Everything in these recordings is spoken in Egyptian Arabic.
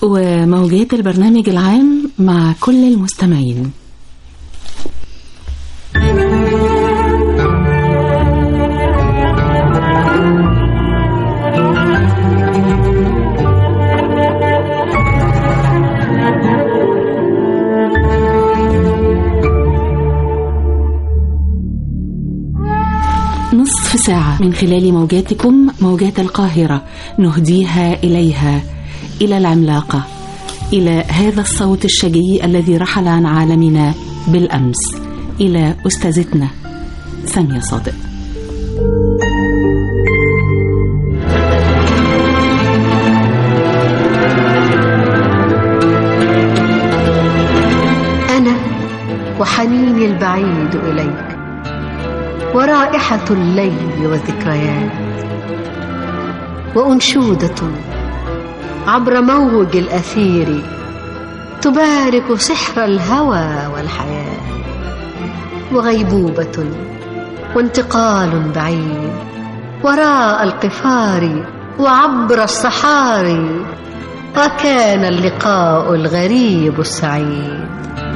وموجات البرنامج العام مع كل المستمعين نصف ساعة من خلال موجاتكم موجات القاهرة نهديها إليها إلى العملاقة إلى هذا الصوت الشجي الذي رحل عن عالمنا بالأمس إلى أستاذتنا سامية صادق أنا وحنيني البعيد إليك ورائحة الليل والذكريات وأنشودة عبر موج الأثير تبارك سحر الهوى والحياة وغيبوبة وانتقال بعيد وراء القفار وعبر الصحاري وكان اللقاء الغريب السعيد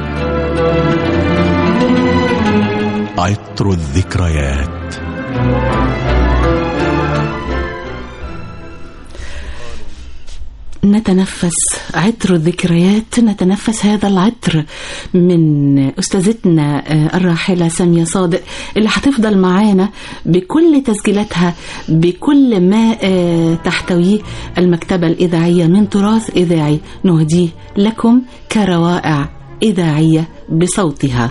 عطر الذكريات نتنفس عطر الذكريات نتنفس هذا العطر من أستاذتنا الراحلة سامية صادق اللي هتفضل معانا بكل تسجيلاتها بكل ما تحتويه المكتبة الإذاعية من تراث إذاعي نهديه لكم كروائع إذاعية بصوتها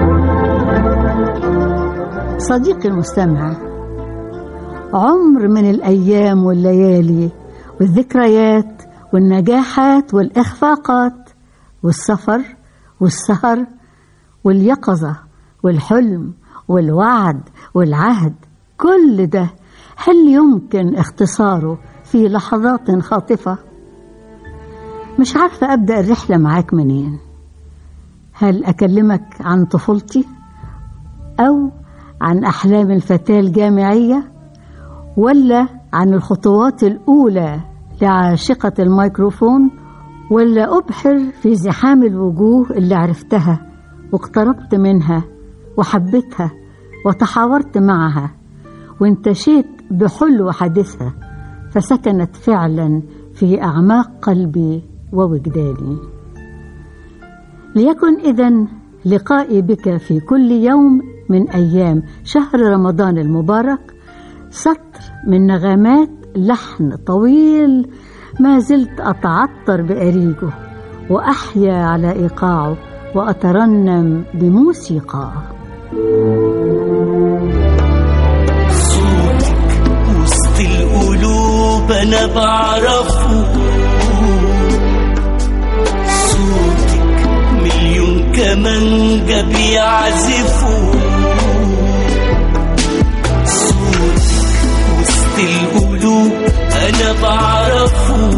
صديقي المستمع عمر من الأيام والليالي والذكريات والنجاحات والإخفاقات والسفر والسهر واليقظة والحلم والوعد والعهد كل ده هل يمكن اختصاره في لحظات خاطفة؟ مش عارفة أبدأ الرحلة معاك منين هل أكلمك عن طفولتي أو عن أحلام الفتاة الجامعية ولا عن الخطوات الأولى لعاشقة الميكروفون ولا أبحر في زحام الوجوه اللي عرفتها واقتربت منها وحبيتها وتحاورت معها وانتشيت بحلو حديثها فسكنت فعلا في أعماق قلبي ووجداني ليكن إذا لقائي بك في كل يوم من أيام شهر رمضان المبارك سطر من نغمات لحن طويل ما زلت أتعطر بأريجه وأحيا على إيقاعه وأترنم بموسيقاه صوتك وسط القلوب أنا بعرفه صوتك مليون كمانجة بيعزفوا صوتك وسط القلوب أنا بعرفه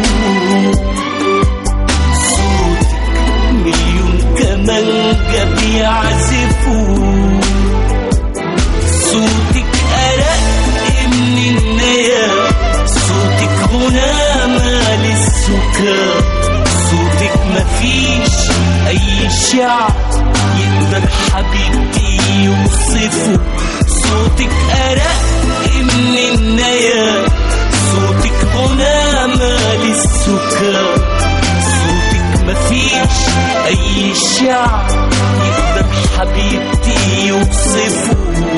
صوتك مليون كمانجة بيعزفوا صوتك أرق من النيا صوتك غنى مال السكر صوتك مفيش أي شعر يقدر حبيبتي يوصفه صوتك أرق من النيا صوتك غنى مال السكر صوتك مفيش أي شعر يقدر حبيبتي يوصفه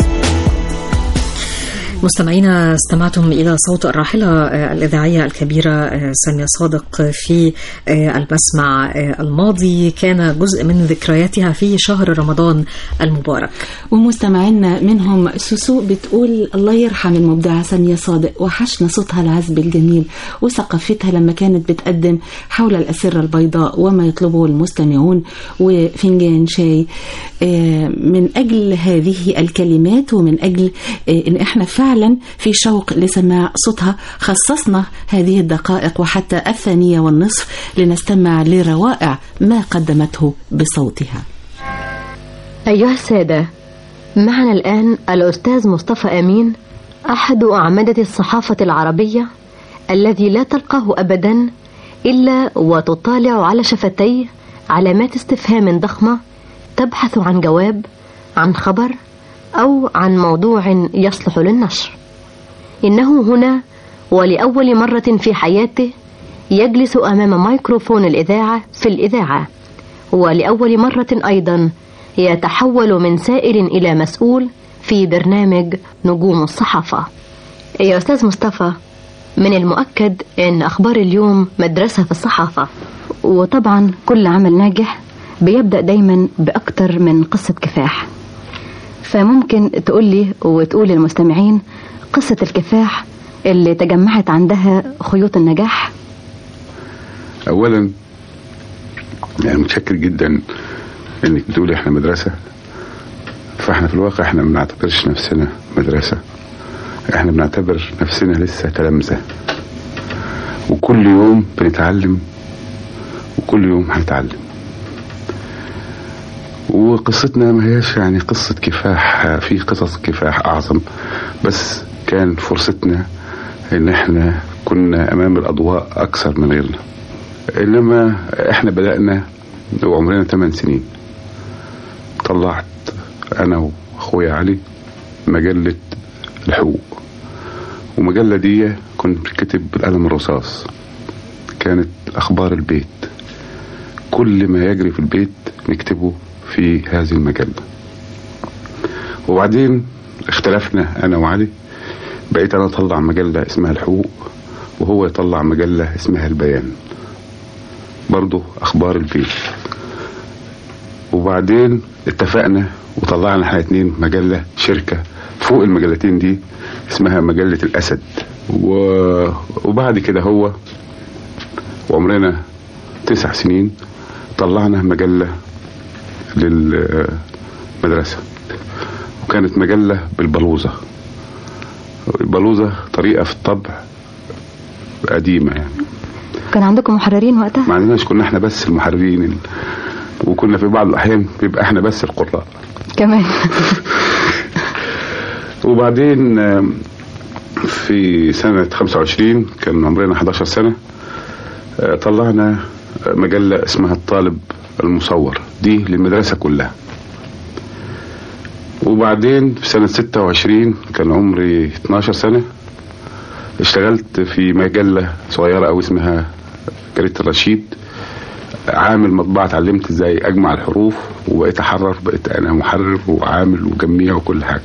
مستمعينا استمعتم إلى صوت الراحلة الإذاعية الكبيرة سامية صادق في المسمع الماضي كان جزء من ذكرياتها في شهر رمضان المبارك ومستمعينا منهم سوسو بتقول الله يرحم المبدعة سامية صادق وحشنا صوتها العذب الجميل وثقافتها لما كانت بتقدم حول الأسرة البيضاء وما يطلبه المستمعون وفنجان شاي من أجل هذه الكلمات ومن أجل إن إحنا فعلا في شوق لسماع صوتها خصصنا هذه الدقائق وحتى الثانية والنصف لنستمع لروائع ما قدمته بصوتها أيها السادة معنا الآن الأستاذ مصطفى أمين أحد أعمدة الصحافة العربية الذي لا تلقاه أبدا إلا وتطالع على شفتيه علامات استفهام ضخمة تبحث عن جواب عن خبر أو عن موضوع يصلح للنشر إنه هنا ولأول مرة في حياته يجلس أمام ميكروفون الإذاعة في الإذاعة ولأول مرة أيضا يتحول من سائل إلى مسؤول في برنامج نجوم الصحافة يا أستاذ مصطفى من المؤكد أن أخبار اليوم مدرسة في الصحافة وطبعا كل عمل ناجح بيبدأ دايما بأكتر من قصة كفاح فممكن تقولي وتقول للمستمعين قصة الكفاح اللي تجمعت عندها خيوط النجاح اولا يعني متشكر جدا انك بتقولي احنا مدرسه فاحنا في الواقع احنا ما بنعتبرش نفسنا مدرسه احنا بنعتبر نفسنا لسه تلامذه وكل يوم بنتعلم وكل يوم هنتعلم وقصتنا ما هياش يعني قصة كفاح في قصص كفاح أعظم بس كان فرصتنا إن إحنا كنا أمام الأضواء أكثر من غيرنا إنما إحنا بدأنا وعمرنا 8 سنين طلعت أنا وأخويا علي مجلة الحقوق ومجلة دي كنت بتكتب بالقلم الرصاص كانت أخبار البيت كل ما يجري في البيت نكتبه في هذه المجلة وبعدين اختلفنا أنا وعلي بقيت أنا أطلع مجلة اسمها الحقوق وهو يطلع مجلة اسمها البيان برضو أخبار البيت وبعدين اتفقنا وطلعنا احنا اتنين مجلة شركة فوق المجلتين دي اسمها مجلة الأسد و... وبعد كده هو وعمرنا تسع سنين طلعنا مجلة للمدرسة وكانت مجلة بالبلوزة البلوزة طريقة في الطبع قديمة يعني كان عندكم محررين وقتها؟ ما عندناش كنا احنا بس المحررين ال... وكنا في بعض الأحيان بيبقى احنا بس القراء كمان وبعدين في سنة 25 كان عمرنا 11 سنة طلعنا مجلة اسمها الطالب المصور دي للمدرسة كلها وبعدين في سنة 26 كان عمري 12 سنة اشتغلت في مجلة صغيرة أو اسمها جريدة الرشيد عامل مطبعة اتعلمت ازاي اجمع الحروف وبقيت احرر بقيت انا محرر وعامل وجميع وكل حاجة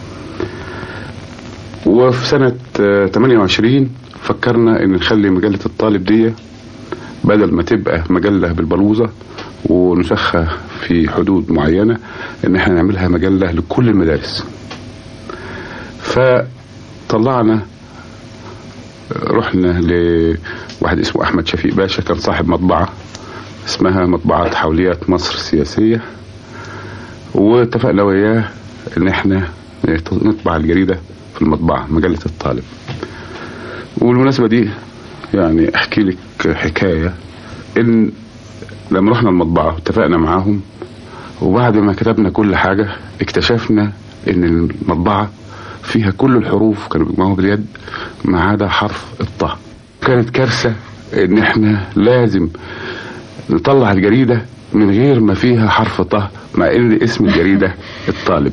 وفي سنة 28 فكرنا ان نخلي مجلة الطالب دي بدل ما تبقى مجلة بالبلوزة ونسخها في حدود معينة ان احنا نعملها مجلة لكل المدارس فطلعنا رحنا لواحد اسمه احمد شفيق باشا كان صاحب مطبعة اسمها مطبعة حوليات مصر السياسية واتفقنا وياه ان احنا نطبع الجريدة في المطبعة مجلة الطالب والمناسبة دي يعني احكي لك حكاية ان لما رحنا المطبعة اتفقنا معاهم وبعد ما كتبنا كل حاجة اكتشفنا ان المطبعة فيها كل الحروف كانوا بيجمعوها باليد ما عدا حرف الطاء كانت كارثة ان احنا لازم نطلع الجريدة من غير ما فيها حرف طه مع ان اسم الجريدة الطالب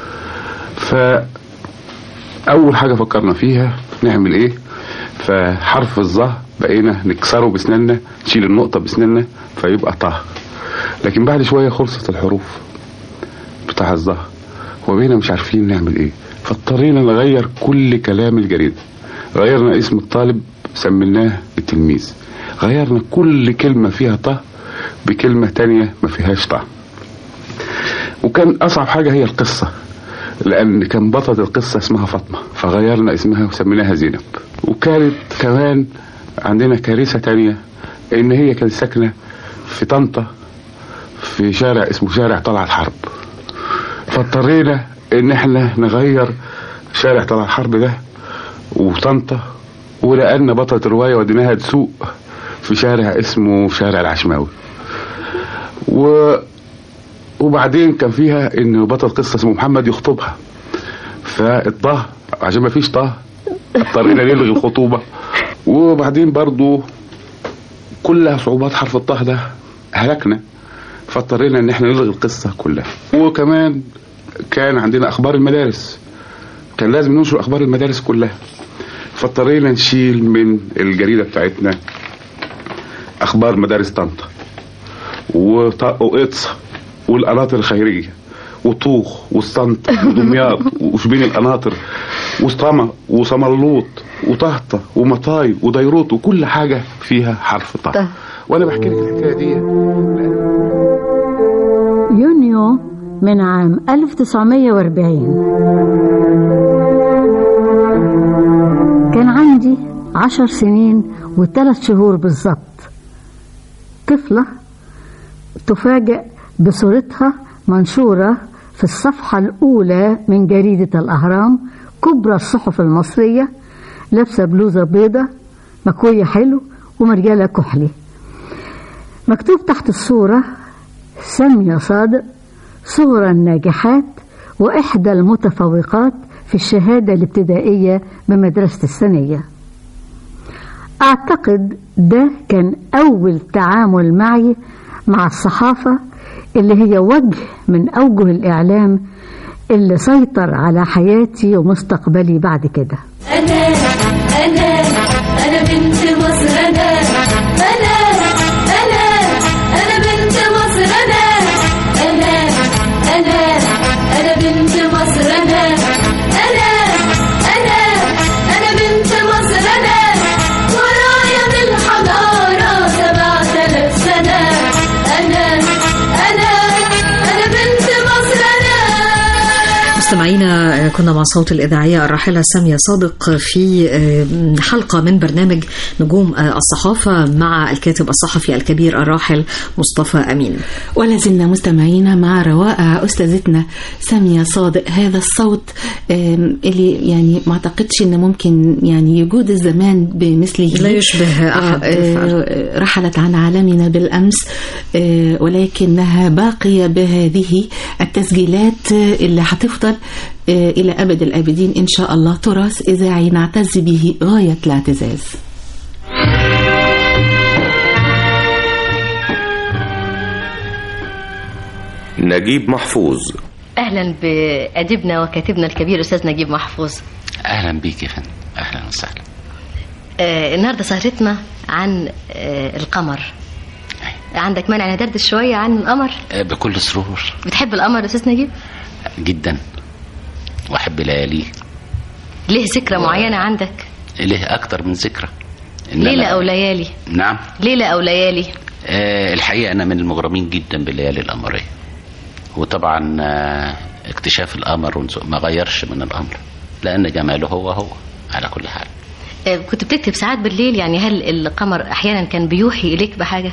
فأول حاجة فكرنا فيها نعمل ايه فحرف الظه بقينا نكسره بسناننا نشيل النقطة بسناننا فيبقى طه لكن بعد شوية خلصت الحروف بتاع الظه وبقينا مش عارفين نعمل ايه فاضطرينا نغير كل كلام الجريدة غيرنا اسم الطالب سميناه التلميذ غيرنا كل كلمة فيها طه بكلمة تانية ما فيهاش طه وكان أصعب حاجة هي القصة لأن كان بطلة القصة اسمها فاطمة فغيرنا اسمها وسميناها زينب وكانت كمان عندنا كارثة تانية إن هي كانت ساكنة في طنطا في شارع اسمه شارع طلعت حرب فاضطرينا إن احنا نغير شارع طلعت حرب ده وطنطا ولقينا بطلة الرواية وديناها تسوق في شارع اسمه شارع العشماوي و وبعدين كان فيها ان بطل قصه اسمه محمد يخطبها فالطه عشان ما فيش طه اضطرينا نلغي الخطوبه وبعدين برضو كلها صعوبات حرف الطه ده هلكنا فاضطرينا ان احنا نلغي القصه كلها وكمان كان عندنا اخبار المدارس كان لازم ننشر اخبار المدارس كلها فاضطرينا نشيل من الجريده بتاعتنا اخبار مدارس طنطا وط- وقطصه والقناطر الخيريه وطوخ والصنط ودمياط وشبين القناطر وسطمة وسملوط وطهطة ومطاي وديروت وكل حاجة فيها حرف طه طه. وانا بحكي لك الحكاية دي يونيو من عام 1940 كان عندي عشر سنين وثلاث شهور بالظبط طفلة تفاجأ بصورتها منشورة في الصفحة الأولى من جريدة الأهرام كبرى الصحف المصرية لابسة بلوزة بيضة مكوية حلو ومرجالة كحلي مكتوب تحت الصورة سامية صادق صغرى الناجحات وإحدى المتفوقات في الشهادة الابتدائية بمدرسة الثانية أعتقد ده كان أول تعامل معي مع الصحافة اللي هي وجه من أوجه الإعلام اللي سيطر على حياتي ومستقبلي بعد كده أنا أنا أنا بنت مصر أنا أنا أنا أنا بنت مصر أنا أنا أنا أنا بنت مصر أنا أنا أنا أنا بنت مصر أنا ورايا بالحضارة سبعة آلاف سنة أنا أنا أنا بنت مصر أنا مستمعينا كنا مع صوت الإذاعية الراحلة سامية صادق في حلقة من برنامج نجوم الصحافة مع الكاتب الصحفي الكبير الراحل مصطفى أمين ولا زلنا مستمعين مع روائع أستاذتنا سامية صادق هذا الصوت آم، اللي يعني ما أعتقدش إن ممكن يعني يجود الزمان بمثله لا يشبه أحد آه، فعلا. آه، رحلت عن عالمنا بالأمس آه، ولكنها باقية بهذه التسجيلات آه، اللي هتفضل آه، إلى أبد الآبدين إن شاء الله تراث إذاعي نعتز به غاية الاعتزاز نجيب محفوظ أهلا بأديبنا وكاتبنا الكبير أستاذ نجيب محفوظ اهلا بيك يا فندم اهلا وسهلا آه النهاردة سهرتنا عن آه القمر عندك مانع ندردش شوية عن القمر آه، بكل سرور بتحب القمر يا أستاذ نجيب جدا واحب لياليه ليه ذكرى معينة عندك ليه اكتر من ذكرى إن ليلة أنا- أو ليالي نعم ليلة أو ليالي آه الحقيقه انا من المغرمين جدا بالليالي القمريه وطبعا آه اكتشاف القمر ونزو- ما غيرش من الامر لان جماله هو هو على كل حال آه كنت بتكتب ساعات بالليل يعني هل القمر أحيانا كان بيوحي إليك بحاجة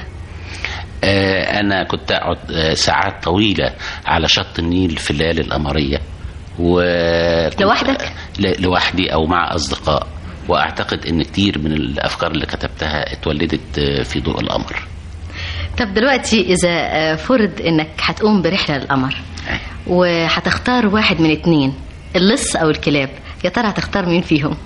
آه، أنا كنت أقعد آه، ساعات طويلة على شط النيل في الليالي القمرية و لوحدك؟ ل- لوحدي أو مع أصدقاء وأعتقد إن كتير من الأفكار اللي كتبتها اتولدت آه، في ضوء القمر طب دلوقتي إذا آه، فرض إنك هتقوم برحلة للقمر وهتختار واحد من اتنين اللص أو الكلاب يا ترى هتختار مين فيهم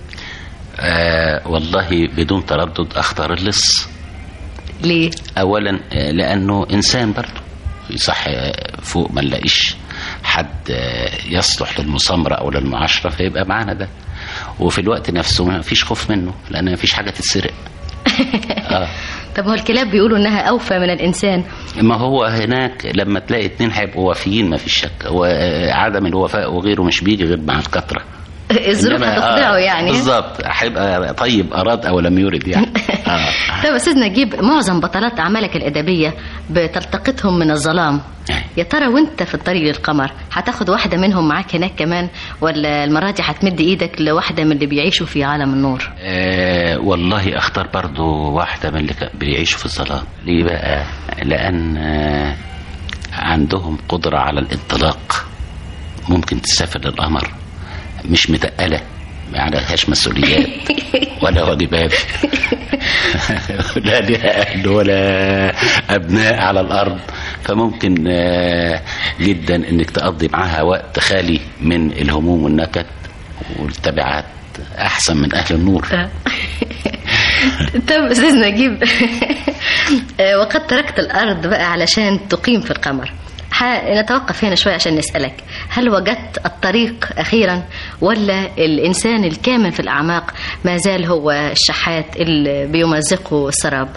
آه والله بدون تردد أختار اللص ليه أولا آه، لأنه إنسان برضه يصح آه، فوق ما نلاقيش حد آه، يصلح للمسامرة أو للمعاشرة فيبقى معانا ده وفي الوقت نفسه ما فيش خوف منه لأن ما فيش حاجة تتسرق آه. طب هو الكلاب بيقولوا إنها أوفى من الإنسان ما هو هناك لما تلاقي اتنين هيبقوا وافيين ما فيش شك وعدم الوفاء وغيره مش بيجي غير مع الكثرة الظروف إنما- هتخدعه آه، يعني بالظبط هيبقى طيب أراد أو لم يرد يعني آه. طب يا أستاذ نجيب معظم بطلات أعمالك الأدبية بتلتقطهم من الظلام يا ترى وانت في الطريق للقمر هتاخد واحدة منهم معاك هناك كمان ولا المرة دي هتمد ايدك لواحدة من اللي بيعيشوا في عالم النور آه والله اختار برضو واحدة من اللي كان- بيعيشوا في الظلام ليه بقى لأن آه عندهم قدرة على الانطلاق ممكن تسافر للقمر مش متقلة ما عليهاش مسؤوليات ولا واجبات لا لها أهل ولا أبناء على الأرض فممكن آه، جدا إنك تقضي معاها وقت خالي من الهموم والنكد والتبعات أحسن من أهل النور طب استاذ نجيب آه، وقد تركت الارض بقى علشان تقيم في القمر ح- نتوقف هنا شوية عشان نسألك هل وجدت الطريق أخيرا ولا الإنسان الكامن في الأعماق ما زال هو الشحات اللي بيمزقه السراب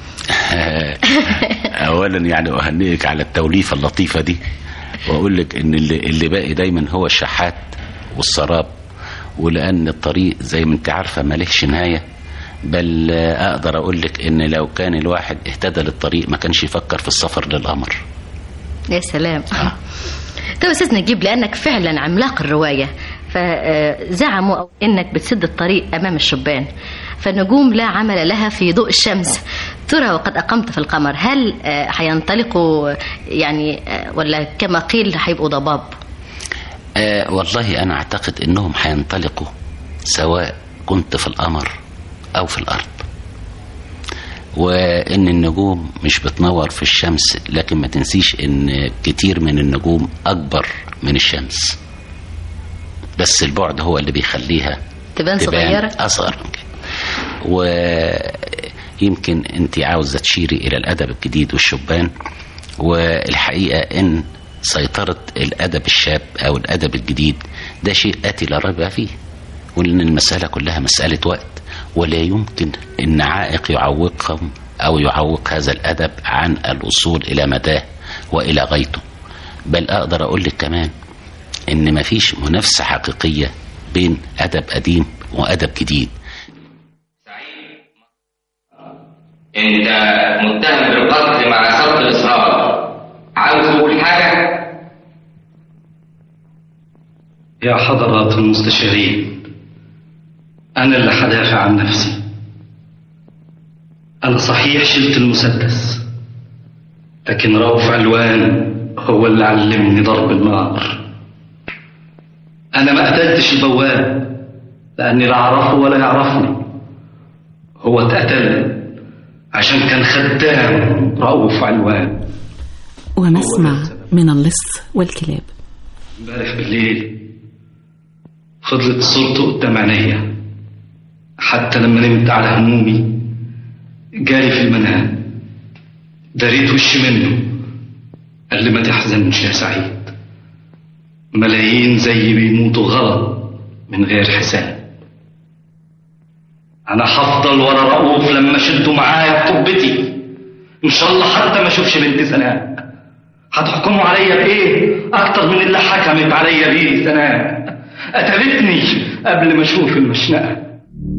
اولا يعني اهنئك على التوليفه اللطيفه دي واقول لك ان اللي, اللي باقي دايما هو الشحات والسراب ولان الطريق زي ما انت عارفه مالهش نهايه بل آه، اقدر اقول لك ان لو كان الواحد اهتدى للطريق ما كانش يفكر في السفر للقمر يا سلام طب استاذ نجيب لانك فعلا عملاق الروايه فزعموا انك بتسد الطريق امام الشبان فالنجوم لا عمل لها في ضوء الشمس ترى وقد اقمت في القمر هل آه، هينطلقوا يعني آه، ولا كما قيل هيبقوا ضباب آه والله انا اعتقد انهم هينطلقوا سواء كنت في القمر او في الارض وان النجوم مش بتنور في الشمس لكن ما تنسيش ان كتير من النجوم اكبر من الشمس بس البعد هو اللي بيخليها تبان صغيرة؟ اصغر من كده ويمكن انت عاوزه تشيري الى الادب الجديد والشبان والحقيقه ان سيطره الادب الشاب او الادب الجديد ده شيء اتي لا ريب فيه وان المساله كلها مساله وقت ولا يمكن ان عائق يعوقهم او يعوق هذا الادب عن الوصول الى مداه والى غايته بل اقدر اقول لك كمان ان مفيش منافسه حقيقيه بين ادب قديم وادب جديد انت متهم بالقتل مع سبق الاصرار عاوز تقول حاجه يا حضرات المستشارين أنا اللي حدافع عن نفسي أنا صحيح شلت المسدس لكن رؤوف علوان هو اللي علمني ضرب النار أنا ما قتلتش البواب لأني لا أعرفه ولا يعرفني هو اتقتل عشان كان خدام رؤوف علوان ونسمع من اللص والكلاب امبارح بالليل فضلت صورته قدام عينيا حتى لما نمت على همومي جالي في المنام دريت وشي منه قال لي ما تحزنش يا سعيد ملايين زيي بيموتوا غلط من غير حساب انا هفضل ورا رؤوف لما شدوا معايا في تربتي ان شاء الله حتى ما اشوفش بنت سناء هتحكموا عليا بايه اكتر من اللي حكمت عليا بيه سناء قتلتني قبل ما اشوف المشنقه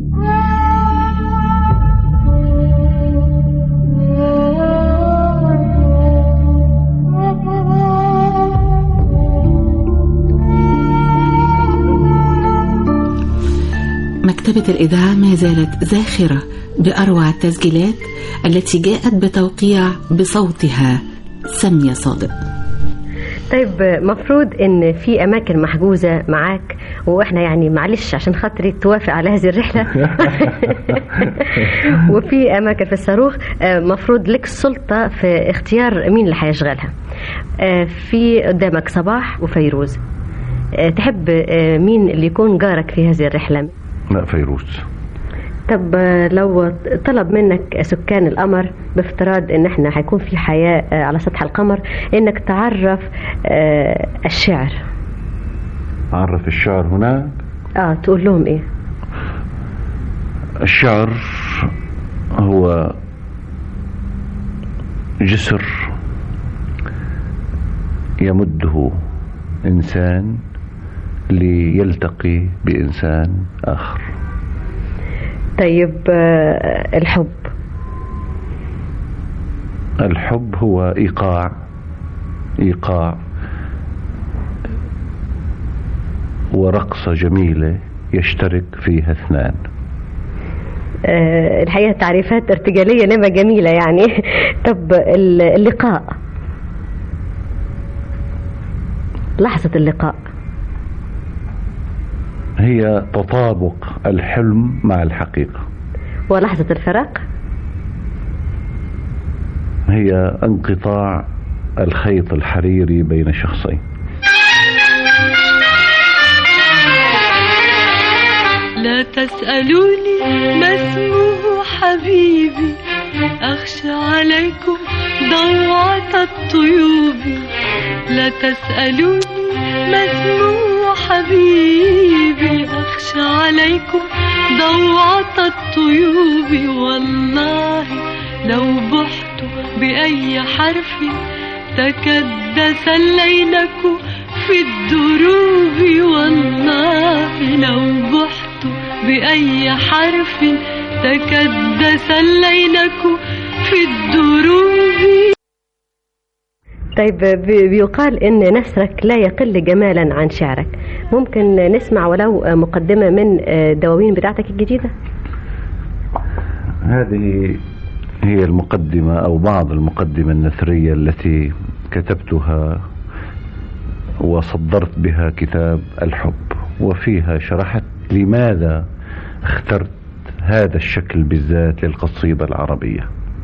مكتبة الإذاعة ما زالت زاخرة بأروع التسجيلات التي جاءت بتوقيع بصوتها سمية صادق طيب مفروض ان في اماكن محجوزه معاك واحنا يعني معلش عشان خاطري توافق على هذه الرحله وفي اماكن في الصاروخ آه، مفروض لك السلطه في اختيار مين اللي هيشغلها آه، في قدامك صباح وفيروز آه، تحب آه، مين اللي يكون جارك في هذه الرحله لا فيروز طب آه، لو طلب منك سكان القمر بافتراض ان احنا هيكون في حياة آه، على سطح القمر انك تعرف آه، الشعر أعرف الشعر هناك اه تقول لهم ايه الشعر هو جسر يمده إنسان ليلتقي بإنسان آخر طيب آه، الحب الحب هو إيقاع إيقاع ورقصة جميلة يشترك فيها اثنان آه، الحقيقة تعريفات ارتجالية نمى جميلة يعني طب ال- اللقاء لحظة اللقاء هي تطابق الحلم مع الحقيقة ولحظة الفراق هي انقطاع الخيط الحريري بين شخصين لا تسألوني ما اسمه حبيبي أخشى عليكم ضوعة الطيوب لا تسألوني ما اسمه حبيبي أخشى عليكم ضوعة الطيوب والله لو بحت بأي حرف تكدس الليلك في الدروب والله لو بحت بأي حرف تكدس الليلك في الدروب طيب بي- بيقال ان نثرك لا يقل جمالا عن شعرك ممكن نسمع ولو مقدمة من الدواوين بتاعتك الجديدة هذه هي المقدمة أو بعض المقدمة النثرية التي كتبتها وصدرت بها كتاب الحب وفيها شرحت لماذا اخترت هذا الشكل بالذات للقصيدة العربية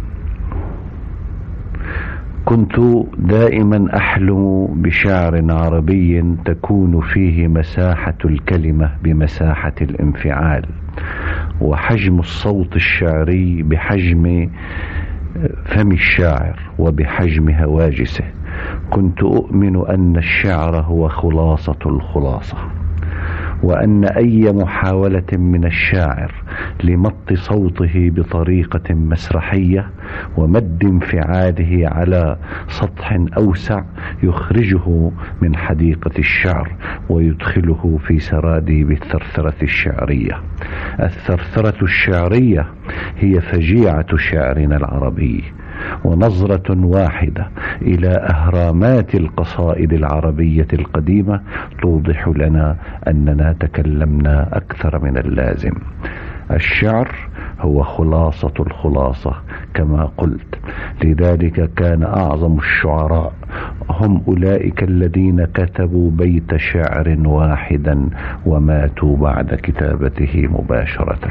كنت دائما أحلم بشعر عربي تكون فيه مساحة الكلمة بمساحة الانفعال وحجم الصوت الشعري بحجم فم الشاعر وبحجم هواجسه كنت أؤمن أن الشعر هو خلاصة الخلاصة وأن أي محاولة من الشاعر لمط صوته بطريقة مسرحية ومد انفعاله على سطح أوسع يخرجه من حديقة الشعر ويدخله في سراديب الثرثرة الشعرية الثرثرة الشعرية هي فجيعة شعرنا العربي ونظرة واحدة إلى أهرامات القصائد العربية القديمة توضح لنا أننا تكلمنا أكثر من اللازم الشعر هو خلاصة الخلاصة كما قلت لذلك كان أعظم الشعراء هم أولئك الذين كتبوا بيت شعر واحدا وماتوا بعد كتابته مباشرة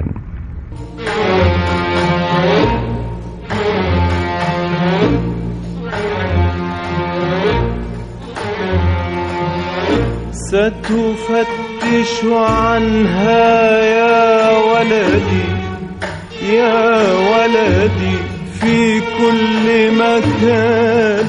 ستفتش عنها يا ولدي يا ولدي في كل مكان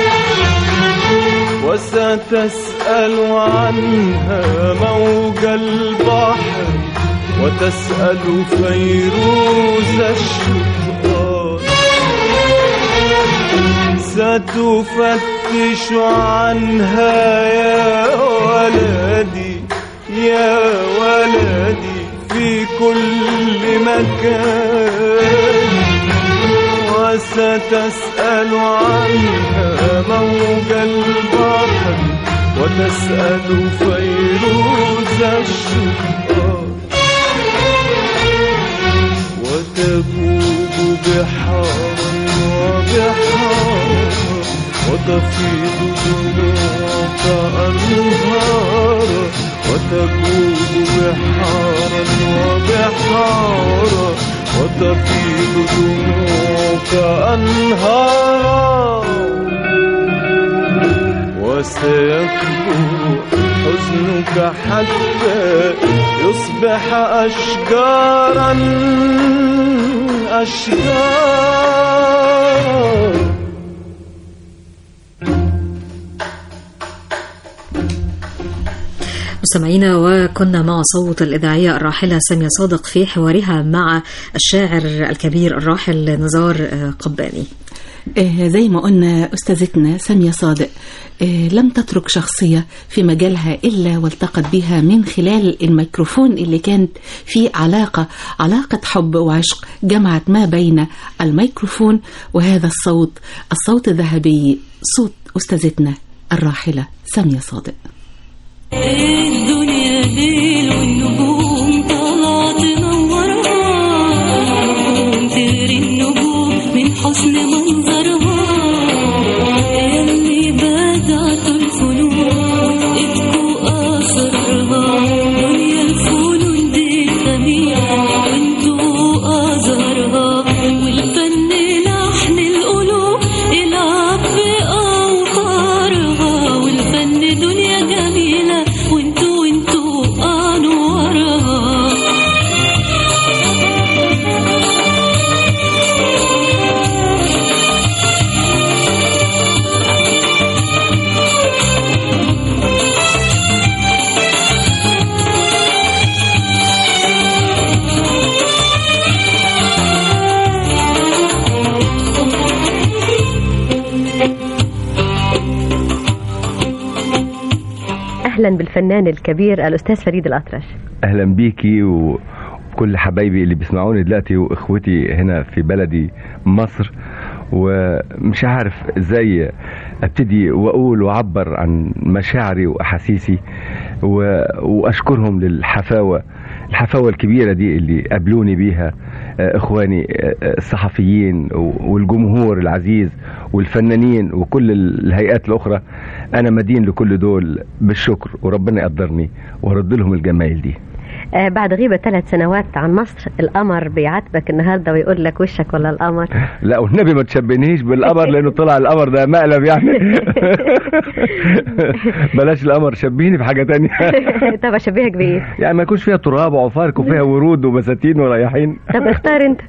وستسأل عنها موج البحر وتسأل فيروز الشطآن ستفتش عنها يا ولدي يا ولدي في كل مكان وستسأل عنها موج البحر وتسأل فيروز الشطآن وتبوب بحارا وبحارا وتفيض دموعك أنهارا وتبوب بحارا وبحارا وتفيض دموعك أنهارا وسيكبر حزنك حتى يصبح أشجارا أشجارا مستمعينا وكنا مع صوت الإذاعية الراحلة سامية صادق في حوارها مع الشاعر الكبير الراحل نزار قباني آه، زي ما قلنا أستاذتنا سامية صادق آه، لم تترك شخصية في مجالها إلا والتقت بها من خلال الميكروفون اللي كانت في علاقة علاقة حب وعشق جمعت ما بين الميكروفون وهذا الصوت الصوت الذهبي صوت أستاذتنا الراحلة سامية صادق الدنيا ليل والنجوم طالعة تنورها تغري النجوم من حسن منظرها اللي بدعت الفنون اتقوا أسرارها دنيا الفنون دي ثمينة وانتوا أزهرها والفن لحن القلوب يلعب بأوتارها والفن دنيا جميلة وانتوا وانتوا أنوارها وأهلا بالفنان الكبير الأستاذ فريد الأطرش اهلا بيكي وكل حبايبي اللي بيسمعوني دلوقتي واخوتي هنا في بلدي مصر ومش عارف ازاي ابتدي واقول واعبر عن مشاعري واحاسيسي و... واشكرهم للحفاوه الحفاوه الكبيره دي اللي قابلوني بيها آه، اخواني آه، آه، الصحفيين والجمهور العزيز والفنانين وكل الهيئات الاخرى انا مدين لكل دول بالشكر وربنا يقدرني وارد لهم الجمايل دي آه، بعد غيبة ثلاث سنوات عن مصر القمر بيعاتبك النهاردة ويقول لك وشك ولا القمر لا والنبي ما تشبهنيش بالقمر لانه طلع القمر ده مقلب يعني بلاش القمر شبهيني بحاجه تانية طب أشبهك بإيه يعني ما يكونش فيها تراب وعفارك وفيها ورود وبساتين ورايحين طب اختار أنت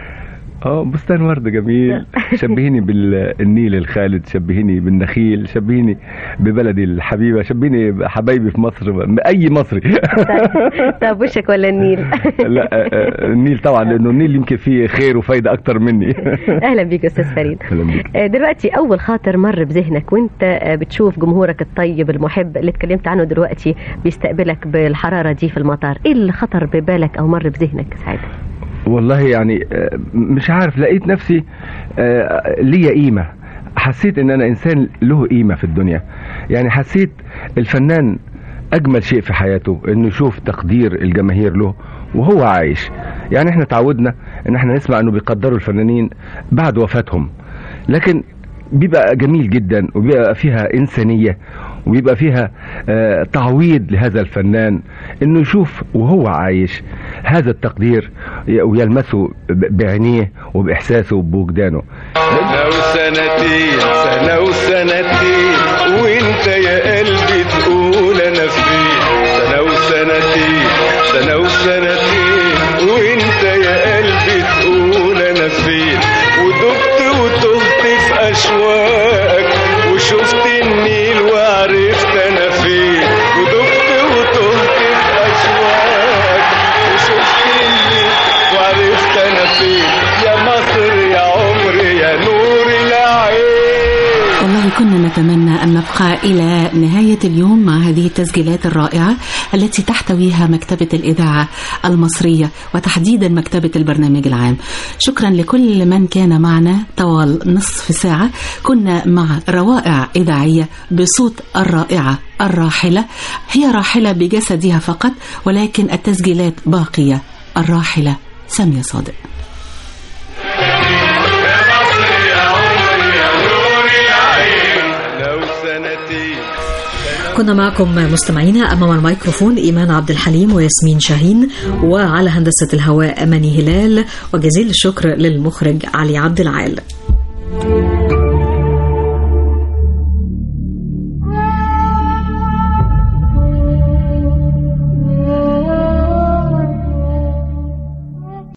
اه بستان ورد جميل شبهيني بالنيل الخالد شبهيني بالنخيل شبهيني ببلدي الحبيبه شبهيني بحبايبي في مصر اي مصري طب وشك ولا النيل لا آه، آه، النيل طبعا لانه النيل يمكن فيه خير وفايده اكتر مني أهلا بيك أستاذ فريد اهلا بيك آه، دلوقتي أول خاطر مر بذهنك وأنت آه، بتشوف جمهورك الطيب المحب اللي اتكلمت عنه دلوقتي بيستقبلك بالحرارة دي في المطار إيه اللي خطر ببالك أو مر بذهنك ساعتها والله يعني آه، مش عارف لقيت نفسي آه، ليا قيمة حسيت ان انا انسان له قيمة في الدنيا يعني حسيت الفنان اجمل شيء في حياته انه يشوف تقدير الجماهير له وهو عايش يعني احنا تعودنا ان احنا نسمع انه بيقدروا الفنانين بعد وفاتهم لكن بيبقى جميل جدا وبيبقى فيها إنسانية وبيبقى فيها آه، تعويض لهذا الفنان انه يشوف وهو عايش هذا التقدير ي- ويلمسه ب- بعينيه وبإحساسه وبوجدانه سنة وسنتين سنة وسنتين وانت يا قلبي تقول انا فين سنة وسنتين سنة وسنتين وانت يا قلبي تقول انا فين ودبت وتهت في اشواقك وشفت النيل وعرفت انا فين ودبت وتهت في اشواقك وشفت النيل وعرفت انا فين يا مصر يا عمري يا نور العين والله كنا نتمنى أن نبقى إلى نهاية اليوم مع هذه التسجيلات الرائعة التي تحتويها مكتبة الإذاعة المصرية وتحديدا مكتبة البرنامج العام شكرا لكل من كان معنا طوال نصف ساعة كنا مع روائع إذاعية بصوت الرائعة الراحلة هي راحلة بجسدها فقط ولكن التسجيلات باقية الراحلة سامية صادق لو سنتين كنا معكم مستمعينا أمام الميكروفون إيمان عبد الحليم وياسمين شاهين وعلى هندسة الهواء أماني هلال وجزيل الشكر للمخرج علي عبد العال